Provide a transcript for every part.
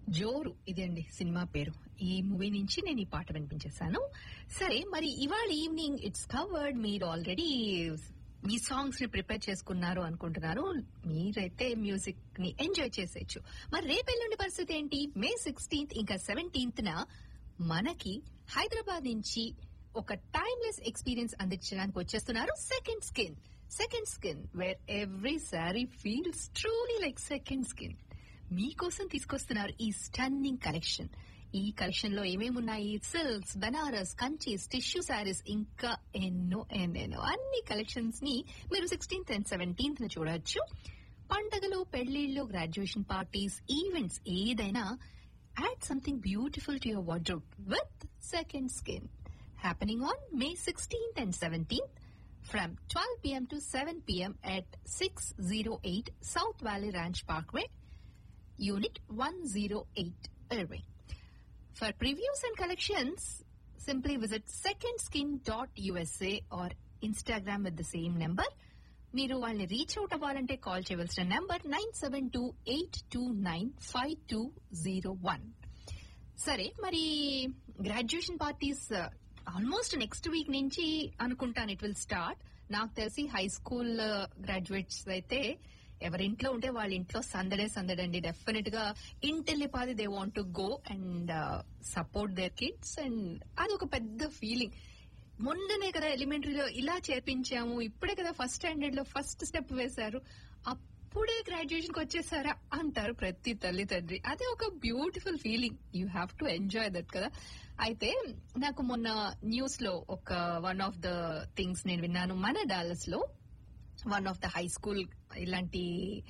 జోరు ఇది అండి సినిమా పేరు ఈ మూవీ నుంచి నేను ఈ పాట వినిపించేశాను సరే మరి ఇవాళ ఈవినింగ్ ఇట్స్ కవర్డ్ మీరు ఆల్రెడీ మీ సాంగ్స్ ని ప్రిపేర్ చేసుకున్నారు అనుకుంటున్నారు మీరైతే మ్యూజిక్ ని ఎంజాయ్ చేసేయచ్చు మరి రేపెల్లుండి పరిస్థితి ఏంటి మే సిక్స్టీన్త్ ఇంకా సెవెంటీన్త్ న మనకి హైదరాబాద్ నుంచి ఒక టైమ్లెస్ ఎక్స్పీరియన్స్ అందించడానికి వచ్చేస్తున్నారు second skin second skin where every sari feels truly like second skin మీకోసం తీసుకొస్తున్నారు ఈ స్టన్నింగ్ కలెక్షన్ ఈ కలెక్షన్ లో ఏమేమి ఉన్నాయి సిల్క్స్ బనారస్ కంచీస్ టిష్యూ శారీస్ ఇంకా ఎన్నో ఎన్నెన్నో అన్ని కలెక్షన్స్ ని మీరు సిక్స్టీన్త్ అండ్ సెవెంటీన్త్ న చూడొచ్చు పండగలు పెళ్లిళ్ళు గ్రాడ్యుయేషన్ పార్టీస్ ఈవెంట్స్ ఏదైనా add something beautiful to your wardrobe with second skin happening on May sixteenth and seventeenth from 12 p.m. to 7 p.m. at 608 South Valley Ranch Parkway, Unit 108, Irving. For previews and collections, simply visit secondskin.usa or Instagram with the same number. మీరు వాళ్ళని reach out అవ్వాలంటే call చేయవలసిన number nine seven two eight two nine five two zero one సరే మరి graduation parties almost next week నుంచి అనుకుంటాను it will start నాకు తెలిసి హై స్కూల్ గ్రాడ్యుయేట్స్ అయితే ఎవరింట్లో ఉంటే వాళ్ళ ఇంట్లో సందడే సందడండి డెఫినెట్ గా ఇంటెల్లిపాది they want to go and support their kids and అది ఒక పెద్ద ఫీలింగ్ మొన్ననే కదా ఎలిమెంటరీలో ఇలా చేర్పించాము ఇప్పుడే కదా ఫస్ట్ స్టాండర్డ్ లో ఫస్ట్ స్టెప్ వేశారు అప్పుడే గ్రాడ్యుయేషన్ కి వచ్చేసారా అంటారు ప్రతి తల్లి తండ్రి అదే ఒక beautiful feeling you have to enjoy that కదా అయితే నాకు మొన్న న్యూస్ లో ఒక వన్ ఆఫ్ ద థింగ్స్ నేను విన్నాను మన డాలస్ లో one of the high school ఇలాంటి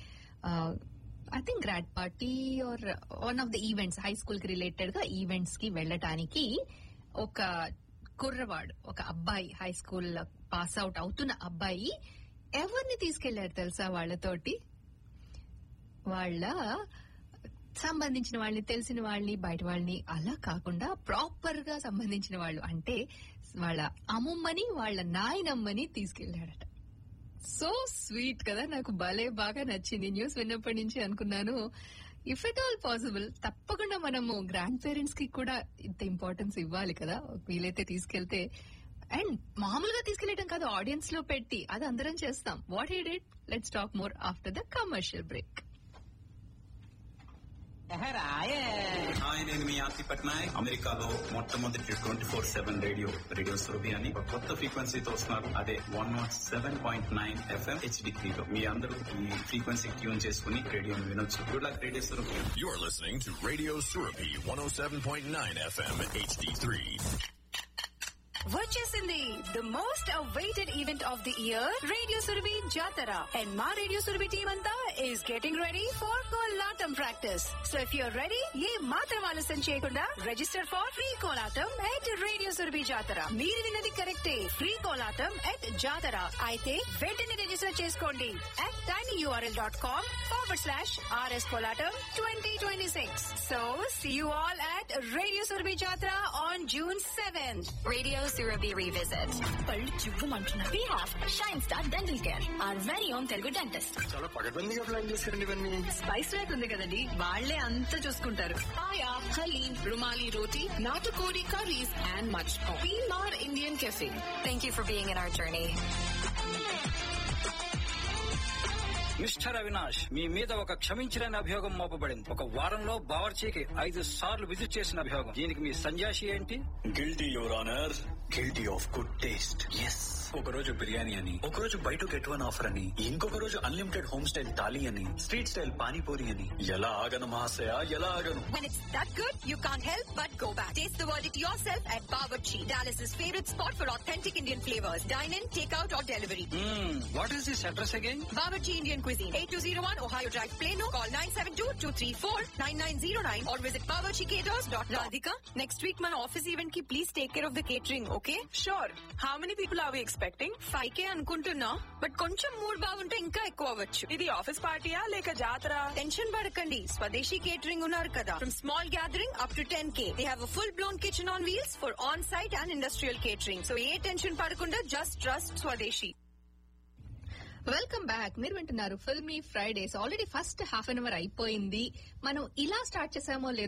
I think grad party or one of the events high school కి రిలేటెడ్ గా ఈవెంట్స్ కి వెళ్ళటానికి ఒక కుర్రవాడు ఒక అబ్బాయి హై స్కూల్ పాస్ అవుట్ అవుతున్న అబ్బాయి ఎవరిని తీసుకెళ్లారు తెలుసా వాళ్ళతోటి వాళ్ళ సంబంధించిన వాళ్ళని తెలిసిన వాళ్ళని బయట వాళ్ళని అలా కాకుండా ప్రాపర్ గా సంబంధించిన వాళ్ళు అంటే వాళ్ళ అమ్మమ్మని వాళ్ళ నాయనమ్మని తీసుకెళ్లాడట సో స్వీట్ కదా నాకు భలే బాగా నచ్చింది న్యూస్ విన్నప్పటి నుంచి అనుకున్నాను ఇఫ్ ఎట్ ఆల్ పాసిబుల్ తప్పకుండా మనము గ్రాండ్ పేరెంట్స్ కి కూడా ఇంత ఇంపార్టెన్స్ ఇవ్వాలి కదా వీలైతే తీసుకెళ్తే అండ్ మామూలుగా తీసుకెళ్లడం కాదు ఆడియన్స్ లో పెట్టి అది అందరం చేస్తాం what he did let's talk more after the commercial break hi నేను మీ ఆర్తి పట్నాయక్ అమెరికాలో మొట్టమొదటి twenty four seven radio radio Surabhi అని ఒక కొత్త ఫ్రీక్వెన్సీతో వస్తున్నారు అదే one not seven point nine FM HD త్రీలో మీ అందరూ ఈ ఫ్రీక్వెన్సీ ట్యూన్ చేసుకుని రేడియోని వినొచ్చు good luck radio Surabhi You're listening to Radio Surabi 107.9 FM HD3. వచ్చేసింది the most awaited event of the year radio Surabhi Jatara and మా రేడియో సురభి టీమ్ అంతా is getting ready for kolatam practice so if you're ready ఏ మాత్రం ఆలస్యం చేయకుండా register for free kolatam at radio Surabhi Jatara మీరు విన్నది కరెక్టే ఫ్రీ కోలాటం ఎట్ జాతర అయితే వెంటనే రిజిస్టర్ చేసుకోండి at tiny URL dot com forward slash RS kolatam twenty twenty six so see you all at radio Surabhi Jatara on June seventh Radio Surabhi Revisit. పళ్ళు చివ్వమంటున్నారు We have Shine Star Dental Care, our very own Telugu dentist. చాలా పగడ్బందీగా plan చేశారండి ఇవన్నీ spice rate ఉంది కదండి వాళ్లే అంతా చూసుకుంటారు Paya, Halim, Rumali Roti, Natukodi curries, and much more. We are Indian Cafe. Thank you for being in our journey. Mister Avinash మీ మీద ఒక క్షమించలేని అభియోగం మోపబడింది ఒక వారంలో బావర్చీకి ఐదు సార్లు విజిట్ చేసిన అభియోగం దీనికి మీ సంజాషి ఏంటి guilty your honour guilty of good taste yes ఒక రోజు బిర్యానీ అని ఒక రోజు బయట గెట్ వన్ ఆఫర్ అని ఇంకొక రోజు అన్లిమిటెడ్ హోమ్ స్టైల్ థాలీ అని స్ట్రీట్ స్టైల్ పానీపూరి అని ఎలా ఆగను మహాశయ ఎలా ఆగను When it's that good, you can't help but go back. Taste the verdict yourself at Bawarchi, Dallas's favorite spot for authentic Indian flavors. Dine in, take out, or delivery. What is this address again Bawarchi Indian Cuisine, 8201 Ohio Drive, Plano. Call 972-234-9909 or visit bawarchicaters.com. Radhika, next week మన office event కి please take care of the catering okay sure how many people are we expecting five K అనుకుంటున్నా but కొంచెం mood బాగుంటే ఇంకా ఎక్కువ అవ్వచ్చు ఇది office పార్టీయా లేక జాతర టెన్షన్ పడకండి స్వదేశీ కేటరింగ్ ఉన్నారు కదా from small gathering up to ten K they have full blown kitchen on wheels for on site and industrial catering so ఏ టెన్షన్ పడకుండా just trust Swadeshi welcome back మీరు వింటున్నారు filmy Fridays already first half an hour అయిపోయింది మనం ఇలా start చేసామో లేదో